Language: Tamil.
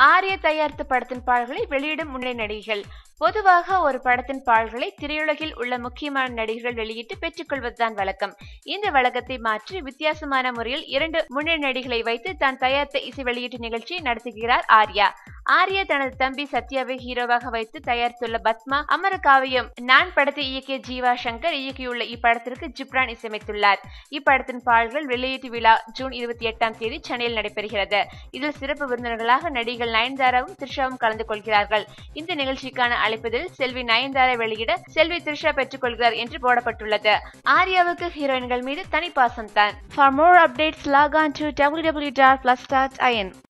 ஆர்யா தயாரித்த படத்தின் பாடல்களை வெளியிடும் முன்னணி நடிகைகள் பொதுவாக ஒரு படத்தின் பாடல்களை திரையுலகில் உள்ள முக்கியமான நடிகர்கள் வெளியிட்டு பெற்றுக்கொள்வதுதான் வழக்கம் இந்த வழக்கத்தை மாற்றி வித்தியாசமான முறையில் இரண்டு முன்னணி நடிகளை வைத்து தான் தயாரித்த இசை வெளியீட்டு நிகழ்ச்சியை நடத்துகிறார் ஆர்யா ஆர்யா தனது தம்பி சத்யாவை ஹீரோவாக வைத்து தயாரித்துள்ள பத்மா அமர காவியம் நான் படத்தை இயக்கிய ஜீவா சங்கர் இயக்கியுள்ள இப்படத்திற்கு ஜிப்ரான் இசையமைத்துள்ளார் இப்படத்தின் பாடல்கள் வெளியீட்டு விழா ஜூன் இருபத்தி எட்டாம் தேதி சென்னையில் நடைபெறுகிறது இதில் சிறப்பு விருந்தினர்களாக நடிகள் நயன்தாராவும் த்ரிஷாவும் கலந்து கொள்கிறார்கள் இந்த நிகழ்ச்சிக்கான அழைப்பதில் செல்வி நயன்தாரா வெளியிட செல்வி த்ரிஷா பெற்றுக் கொள்கிறார் என்று போடப்பட்டுள்ளது ஆர்யாவுக்கு ஹீரோயின்கள் மீது தனி பாசம் தான் for more updates log on to W W dot plus dot IN